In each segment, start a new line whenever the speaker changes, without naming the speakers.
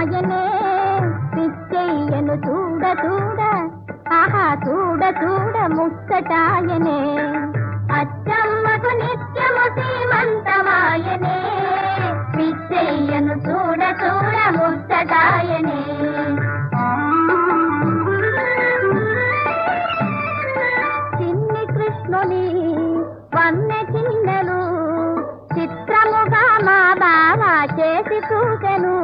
ఆయనే పిచ్చెయ్యను చూడ చూడ ఆహా చూడ చూడ ముచ్చటాయనే అచ్చమ్మకు నిత్యము సీమంతమాయనే పిచ్చెయ్యను చూడ చూడ ముచ్చటాయనే చిన్ని కృష్ణుని వన్నె చిన్నెలు చిత్రముగా మా బావ చేసి చూసెను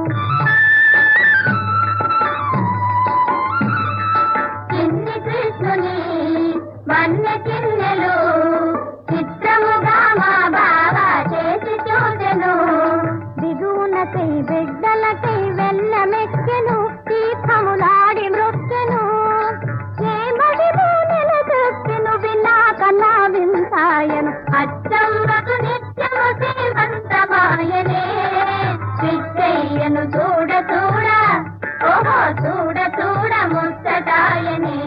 చిన్ని కృష్ణుని వన్నె చిన్నెలు చిత్రముగా మా బావ చేసి చూసెను దిగునకై బిడ్డలకై వెన్నమెక్కెను తీర్థములాడి మృక్కెను ఏమడిలో నిలదొక్కెను విన్నా కన్నా వింతాయను అచ్చమ్మకు నిత్యము శ్రీమంతమాయనే పిచ్చయ్యను చూడ చూడ ఓహో చూడ చూడ ముచ్చటాయనే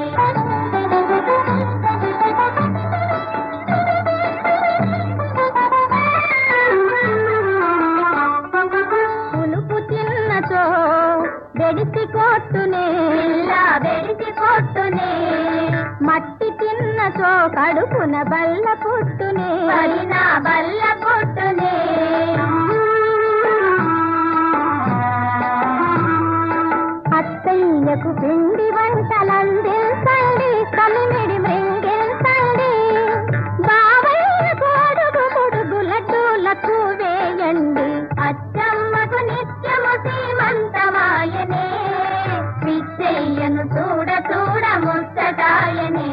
పులుపు తిన్నచో బెడిసి కొట్టునే ఇలా బెడిసి కొట్టునే మట్టి తిన్నచో కడుపున బల్ల పుట్టునే పడిన బల్ల పుట్టునే అత్తయ్యకు పిండి వంటలందించండి కలిమిడి మృంగిల్చండి బావయ్యకు అడుగు పొడుగు లడ్డూలకు వేయండి అచ్చమ్మకు నిత్యము సీమంతమాయనే పిచ్చయ్యను చూడ చూడ ముచ్చటాయనే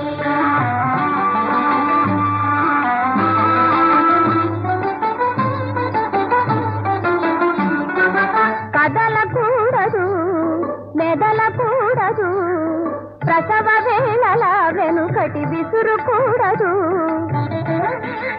కదలకూడదు మెదలకూడదు ప్రసవ వేళల వెనుకటి విసురుకూడదు